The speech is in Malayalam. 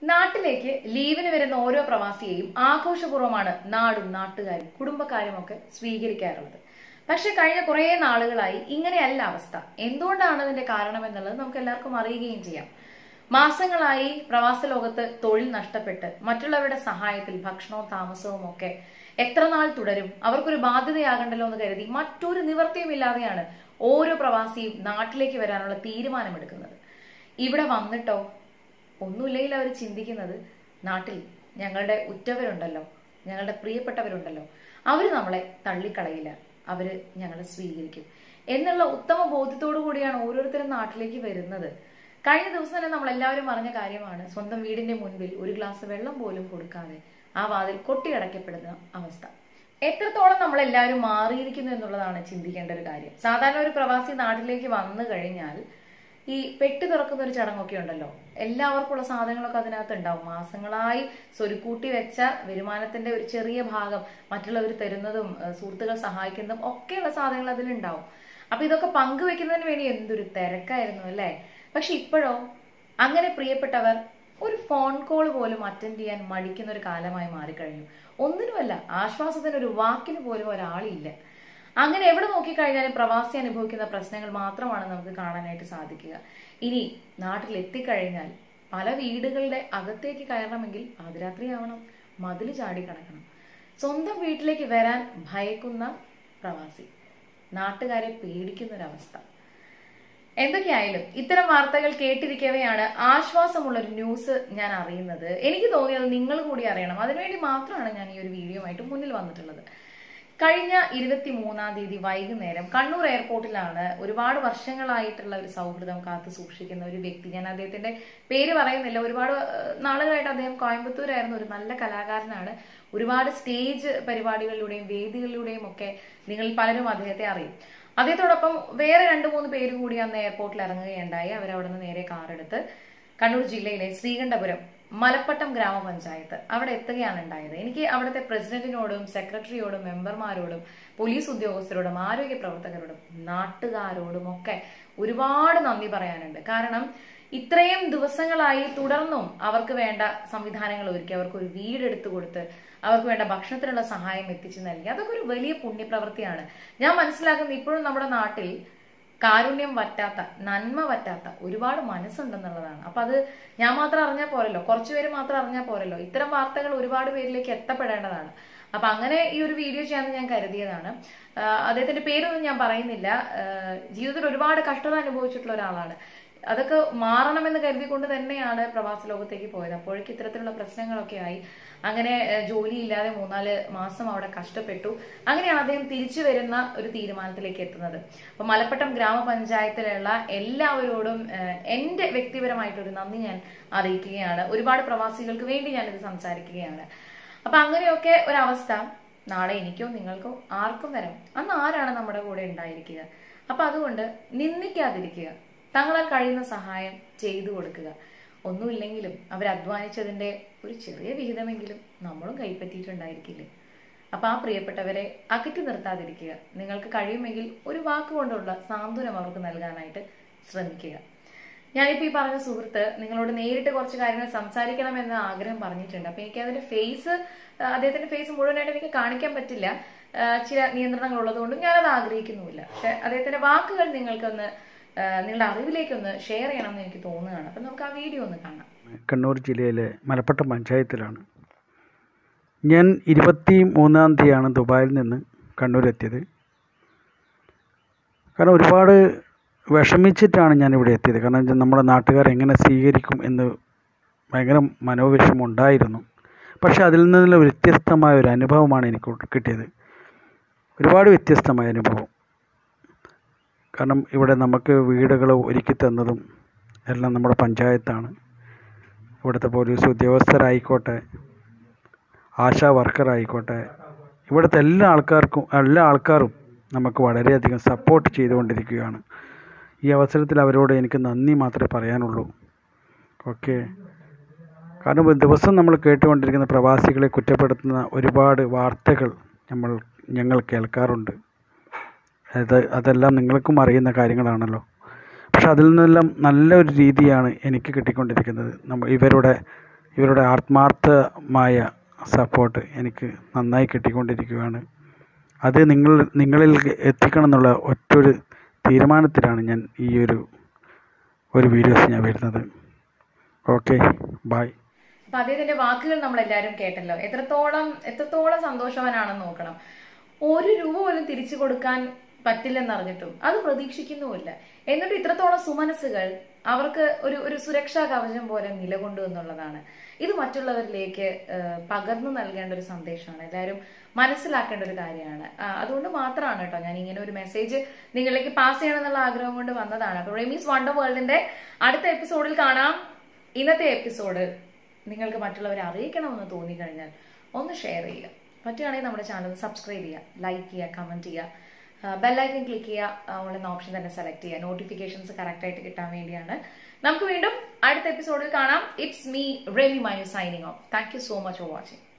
നാട്ടിലേക്ക് ലീവിന് വരുന്ന ഓരോ പ്രവാസിയെയും ആഘോഷപൂർവ്വമാണ് നാടും നാട്ടുകാരും കുടുംബക്കാരും ഒക്കെ സ്വീകരിക്കാറുള്ളത് പക്ഷെ കഴിഞ്ഞ കുറേ നാളുകളായി ഇങ്ങനെയല്ല അവസ്ഥ എന്തുകൊണ്ടാണ് ഇതിന്റെ കാരണം എന്നുള്ളത് നമുക്ക് എല്ലാവർക്കും അറിയുകയും ചെയ്യാം മാസങ്ങളായി പ്രവാസ ലോകത്ത് തൊഴിൽ നഷ്ടപ്പെട്ട് മറ്റുള്ളവരുടെ സഹായത്തിൽ ഭക്ഷണവും താമസവും ഒക്കെ എത്ര നാൾ തുടരും അവർക്കൊരു ബാധ്യതയാകണ്ടല്ലോ എന്ന് കരുതി മറ്റൊരു നിവർത്തിയുമില്ലാതെയാണ് ഓരോ പ്രവാസിയും നാട്ടിലേക്ക് വരാനുള്ള തീരുമാനമെടുക്കുന്നത് ഇവിടെ വന്നിട്ടോ ഒന്നുമില്ലെങ്കിൽ അവർ ചിന്തിക്കുന്നത് നാട്ടിൽ ഞങ്ങളുടെ ഉറ്റവരുണ്ടല്ലോ ഞങ്ങളുടെ പ്രിയപ്പെട്ടവരുണ്ടല്ലോ അവർ നമ്മളെ തള്ളിക്കളയില്ല അവർ ഞങ്ങളെ സ്വീകരിക്കും എന്നുള്ള ഉത്തമ ബോധ്യത്തോടു കൂടിയാണ് ഓരോരുത്തരും നാട്ടിലേക്ക് വരുന്നത് കഴിഞ്ഞ ദിവസം തന്നെ നമ്മൾ എല്ലാവരും പറഞ്ഞ കാര്യമാണ് സ്വന്തം വീടിന്റെ മുൻപിൽ ഒരു ഗ്ലാസ് വെള്ളം പോലും കൊടുക്കാതെ ആ വാതിൽ കൊട്ടിയടക്കപ്പെടുന്ന അവസ്ഥ എത്രത്തോളം നമ്മൾ എല്ലാവരും മാറിയിരിക്കുന്നു എന്നുള്ളതാണ് ചിന്തിക്കേണ്ട ഒരു കാര്യം സാധാരണ ഒരു പ്രവാസി നാട്ടിലേക്ക് വന്നു കഴിഞ്ഞാൽ ഈ പെട്ടി തുറക്കുന്ന ഒരു ചടങ്ങൊക്കെ ഉണ്ടല്ലോ എല്ലാവർക്കുള്ള സാധനങ്ങളൊക്കെ അതിനകത്ത് ഉണ്ടാവും മാസങ്ങളായി സ്വരുക്കൂട്ടി വെച്ച വരുമാനത്തിന്റെ ഒരു ചെറിയ ഭാഗം മറ്റുള്ളവർ തരുന്നതും ഏഹ് സുഹൃത്തുക്കൾ സഹായിക്കുന്നതും ഒക്കെയുള്ള സാധനങ്ങൾ അതിലുണ്ടാവും അപ്പൊ ഇതൊക്കെ പങ്കുവെക്കുന്നതിന് വേണ്ടി എന്തൊരു തിരക്കായിരുന്നു അല്ലേ പക്ഷെ ഇപ്പോഴോ അങ്ങനെ പ്രിയപ്പെട്ടവർ ഒരു ഫോൺ കോൾ പോലും അറ്റൻഡ് ചെയ്യാൻ മടിക്കുന്ന ഒരു കാലമായി മാറിക്കഴിഞ്ഞു ഒന്നിനുമല്ല ആശ്വാസത്തിന് ഒരു വാക്കിന് പോലും ഒരാളില്ല അങ്ങനെ എവിടെ നോക്കിക്കഴിഞ്ഞാലും പ്രവാസി അനുഭവിക്കുന്ന പ്രശ്നങ്ങൾ മാത്രമാണ് നമുക്ക് കാണാനായിട്ട് സാധിക്കുക ഇനി നാട്ടിൽ എത്തിക്കഴിഞ്ഞാൽ പല വീടുകളുടെ അകത്തേക്ക് കയറണമെങ്കിൽ പാതിരാത്രിയാവണം മതിൽ ചാടി കടക്കണം സ്വന്തം വീട്ടിലേക്ക് വരാൻ ഭയക്കുന്ന പ്രവാസി നാട്ടുകാരെ പേടിക്കുന്ന ഒരവസ്ഥ എന്തൊക്കെയായാലും ഇത്തരം വാർത്തകൾ കേട്ടിരിക്കവെയാണ് ആശ്വാസമുള്ള ഒരു ന്യൂസ് ഞാൻ അറിയുന്നത് എനിക്ക് തോന്നിയത് നിങ്ങൾ കൂടി അറിയണം അതിനുവേണ്ടി മാത്രമാണ് ഞാൻ ഈ ഒരു വീഡിയോ ആയിട്ട് മുന്നിൽ വന്നിട്ടുള്ളത് കഴിഞ്ഞ ഇരുപത്തി മൂന്നാം തീയതി വൈകുന്നേരം കണ്ണൂർ എയർപോർട്ടിലാണ് ഒരുപാട് വർഷങ്ങളായിട്ടുള്ള ഒരു സൗഹൃദം കാത്തു സൂക്ഷിക്കുന്ന ഒരു വ്യക്തി ഞാൻ അദ്ദേഹത്തിന്റെ പേര് പറയുന്നില്ല ഒരുപാട് ഏഹ്, നാളുകളായിട്ട് അദ്ദേഹം കോയമ്പത്തൂരായിരുന്നു ഒരു നല്ല കലാകാരനാണ് ഒരുപാട് സ്റ്റേജ് പരിപാടികളിലൂടെയും വേദികളിലൂടെയും ഒക്കെ നിങ്ങൾ പലരും അദ്ദേഹത്തെ അറിയും അദ്ദേഹത്തോടൊപ്പം വേറെ രണ്ട് മൂന്ന് പേര് കൂടി അന്ന് എയർപോർട്ടിൽ ഇറങ്ങുകയുണ്ടായി അവരവിടെ നിന്ന് നേരെ കാറെടുത്ത് കണ്ണൂർ ജില്ലയിലെ ശ്രീകണ്ഠപുരം മലപ്പട്ടം ഗ്രാമപഞ്ചായത്ത് അവിടെ എത്തുകയാണ് ഉണ്ടായത് എനിക്ക് അവിടുത്തെ പ്രസിഡന്റിനോടും സെക്രട്ടറിയോടും മെമ്പർമാരോടും പോലീസ് ഉദ്യോഗസ്ഥരോടും ആരോഗ്യ പ്രവർത്തകരോടും നാട്ടുകാരോടും ഒക്കെ ഒരുപാട് നന്ദി പറയാനുണ്ട് കാരണം ഇത്രയും ദിവസങ്ങളായി തുടർന്നും അവർക്ക് വേണ്ട സംവിധാനങ്ങൾ ഒരുക്കി അവർക്ക് ഒരു വീടെടുത്തു കൊടുത്ത് അവർക്ക് വേണ്ട ഭക്ഷണത്തിനുള്ള സഹായം എത്തിച്ചു നൽകി അതൊക്കെ ഒരു വലിയ പുണ്യപ്രവൃത്തിയാണ് ഞാൻ മനസ്സിലാക്കുന്നത് ഇപ്പോഴും നമ്മുടെ നാട്ടിൽ കാരുണ്യം വറ്റാത്ത നന്മ വറ്റാത്ത ഒരുപാട് മനസ്സുണ്ടെന്നുള്ളതാണ് അപ്പൊ അത് ഞാൻ മാത്രം അറിഞ്ഞാൽ പോരല്ലോ കുറച്ചുപേര് മാത്രം അറിഞ്ഞാൽ പോരല്ലോ ഇത്തരം വാർത്തകൾ ഒരുപാട് പേരിലേക്ക് എത്തപ്പെടേണ്ടതാണ് അപ്പൊ അങ്ങനെ ഈ ഒരു വീഡിയോ ചെയ്യാമെന്ന് ഞാൻ കരുതിയതാണ് ആഹ് അദ്ദേഹത്തിന്റെ പേരൊന്നും ഞാൻ പറയുന്നില്ല ആഹ് ജീവിതത്തിൽ ഒരുപാട് കഷ്ടത അനുഭവിച്ചിട്ടുള്ള ഒരാളാണ് അതൊക്കെ മാറണമെന്ന് കരുതിക്കൊണ്ട് തന്നെയാണ് പ്രവാസ ലോകത്തേക്ക് പോയത് അപ്പോഴേക്ക് ഇത്തരത്തിലുള്ള പ്രശ്നങ്ങളൊക്കെ ആയി അങ്ങനെ ഏഹ്, ജോലിയില്ലാതെ മൂന്നാല് മാസം അവിടെ കഷ്ടപ്പെട്ടു അങ്ങനെയാണ് അദ്ദേഹം തിരിച്ചു വരുന്ന ഒരു തീരുമാനത്തിലേക്ക് എത്തുന്നത് അപ്പൊ മലപ്പട്ടം ഗ്രാമപഞ്ചായത്തിലുള്ള എല്ലാവരോടും ഏഹ്, എന്റെ വ്യക്തിപരമായിട്ടൊരു നന്ദി ഞാൻ അറിയിക്കുകയാണ് ഒരുപാട് പ്രവാസികൾക്ക് വേണ്ടി ഞാനിത് സംസാരിക്കുകയാണ് അപ്പൊ അങ്ങനെയൊക്കെ ഒരവസ്ഥ നാളെ എനിക്കോ നിങ്ങൾക്കോ ആർക്കും വരാം അന്ന് ആരാണ് നമ്മുടെ കൂടെ ഉണ്ടായിരിക്കുക അപ്പൊ അതുകൊണ്ട് നിന്ദിക്കാതിരിക്കുക തങ്ങളാൽ കഴിയുന്ന സഹായം ചെയ്തു കൊടുക്കുക ഒന്നുമില്ലെങ്കിലും അവർ അധ്വാനിച്ചതിന്റെ ഒരു ചെറിയ വിഹിതമെങ്കിലും നമ്മളും കൈപ്പറ്റിയിട്ടുണ്ടായിരിക്കില്ലേ അപ്പൊ ആ പ്രിയപ്പെട്ടവരെ അകറ്റി നിർത്താതിരിക്കുക നിങ്ങൾക്ക് കഴിയുമെങ്കിൽ ഒരു വാക്കുകൊണ്ടുള്ള സാന്ത്വനം അവർക്ക് നൽകാനായിട്ട് ശ്രമിക്കുക ഞാനിപ്പോ ഈ പറഞ്ഞ സുഹൃത്ത് നിങ്ങളോട് നേരിട്ട് കുറച്ച് കാര്യങ്ങൾ സംസാരിക്കണമെന്ന് ആഗ്രഹം പറഞ്ഞിട്ടുണ്ട് അപ്പൊ എനിക്ക് അതിന്റെ ഫേസ് അദ്ദേഹത്തിന്റെ ഫേസ് മുഴുവനായിട്ട് എനിക്ക് കാണിക്കാൻ പറ്റില്ല ആ, ചില നിയന്ത്രണങ്ങൾ ഉള്ളതുകൊണ്ടും ഞാനത് ആഗ്രഹിക്കുന്നുമില്ല പക്ഷെ അദ്ദേഹത്തിന്റെ വാക്കുകൾ നിങ്ങൾക്കൊന്ന് ആ, നിങ്ങളുടെ അറിവിലേക്കൊന്ന് ഷെയർ ചെയ്യണമെന്ന് എനിക്ക് തോന്നുകയാണ് അപ്പൊ നമുക്ക് ആ വീഡിയോ ഒന്ന് കാണാം കണ്ണൂർ ജില്ലയിലെ മലപ്പട്ടം പഞ്ചായത്തിലാണ് ഞാൻ ഇരുപത്തി മൂന്നാം തീയതിയാണ് ദുബായിൽ നിന്ന് കണ്ണൂരെത്തിയത് കാരണം ഒരുപാട് വിഷമിച്ചിട്ടാണ് ഞാൻ ഇവിടെ എത്തിയത് കാരണം വെച്ചാൽ നമ്മുടെ നാട്ടുകാർ എങ്ങനെ സ്വീകരിക്കും എന്ന് ഭയങ്കര മനോവിഷമം ഉണ്ടായിരുന്നു പക്ഷേ അതിൽ നിന്നുള്ള വ്യത്യസ്തമായ ഒരു അനുഭവമാണ് എനിക്ക് കിട്ടിയത് ഒരുപാട് വ്യത്യസ്തമായ അനുഭവം കാരണം ഇവിടെ നമുക്ക് വീടുകൾ ഒരുക്കി തന്നതും എല്ലാം നമ്മുടെ പഞ്ചായത്താണ് ഇവിടുത്തെ പോലീസ് ഉദ്യോഗസ്ഥരായിക്കോട്ടെ ആശാ വർക്കറായിക്കോട്ടെ ഇവിടുത്തെ എല്ലാ ആൾക്കാർക്കും എല്ലാ ആൾക്കാരും നമുക്ക് വളരെയധികം സപ്പോർട്ട് ചെയ്തുകൊണ്ടിരിക്കുകയാണ് ഈ അവസരത്തിൽ അവരോട് എനിക്ക് നന്ദി മാത്രമേ പറയാനുള്ളൂ ഓക്കെ കാരണം ഒരു ദിവസം നമ്മൾ കേട്ടുകൊണ്ടിരിക്കുന്ന പ്രവാസികളെ കുറ്റപ്പെടുത്തുന്ന ഒരുപാട് വാർത്തകൾ നമ്മൾ ഞങ്ങൾ കേൾക്കാറുണ്ട് അത് അതെല്ലാം നിങ്ങൾക്കും അറിയുന്ന കാര്യങ്ങളാണല്ലോ പക്ഷെ അതിൽ നിന്നെല്ലാം നല്ലൊരു രീതിയാണ് എനിക്ക് കിട്ടിക്കൊണ്ടിരിക്കുന്നത് നമ്മൾ ഇവരുടെ ഇവരുടെ ആത്മാർത്ഥമായ സപ്പോർട്ട് എനിക്ക് നന്നായി കിട്ടിക്കൊണ്ടിരിക്കുകയാണ് അത് നിങ്ങൾ നിങ്ങളിൽ എത്തിക്കണം എന്നുള്ള ഒറ്റൊരു തീരുമാനത്തിലാണ് ഞാൻ ഈ ഒരു ഒരു വീഡിയോസ് ഞാൻ വരുന്നത് ഓക്കെ ബായ് അപ്പൊ അദ്ദേഹത്തിന്റെ വാക്കുകൾ നമ്മൾ എല്ലാവരും കേട്ടല്ലോ എത്രത്തോളം എത്രത്തോളം സന്തോഷവാനാണെന്ന് നോക്കണം ഒരു രൂപ പോലും തിരിച്ചു കൊടുക്കാൻ പറ്റില്ലെന്നറിഞ്ഞിട്ടും അത് പ്രതീക്ഷിക്കുന്നുമില്ല എന്നിട്ട് ഇത്രത്തോളം സുമനസ്സുകൾ അവർക്ക് ഒരു ഒരു സുരക്ഷാ കവചം പോലെ നിലകൊണ്ടു എന്നുള്ളതാണ് ഇത് മറ്റുള്ളവരിലേക്ക് ഏഹ്, പകർന്നു നൽകേണ്ട ഒരു സന്ദേശമാണ് എല്ലാവരും മനസ്സിലാക്കേണ്ട ഒരു കാര്യമാണ് ആ, അതുകൊണ്ട് മാത്രമാണ് കേട്ടോ ഞാൻ ഇങ്ങനെ ഒരു മെസ്സേജ് നിങ്ങളിലേക്ക് പാസ് ചെയ്യണം എന്നുള്ള ആഗ്രഹം കൊണ്ട് വന്നതാണ് അപ്പൊ റെമീസ് വണ്ടർ വേൾഡിന്റെ അടുത്ത എപ്പിസോഡിൽ കാണാം ഇന്നത്തെ എപ്പിസോഡ് നിങ്ങൾക്ക് മറ്റുള്ളവരെ അറിയിക്കണമെന്ന് തോന്നിക്കഴിഞ്ഞാൽ ഒന്ന് ഷെയർ ചെയ്യുക പറ്റുകയാണെങ്കിൽ നമ്മുടെ ചാനൽ ഒന്ന് സബ്സ്ക്രൈബ് ചെയ്യുക ലൈക്ക് ചെയ്യുക കമൻറ്റ് ചെയ്യുക ബെല്ലൈക്കൻ ക്ലിക്ക് ചെയ്യുക ഓൺലൈൻ ഓപ്ഷൻ തന്നെ സെലക്ട് ചെയ്യുക നോട്ടിഫിക്കേഷൻസ് കറക്റ്റ് ആയിട്ട് കിട്ടാൻ വേണ്ടിയാണ് നമുക്ക് വീണ്ടും അടുത്ത എപ്പിസോഡിൽ കാണാം it's me Remi my signing off thank you so much for watching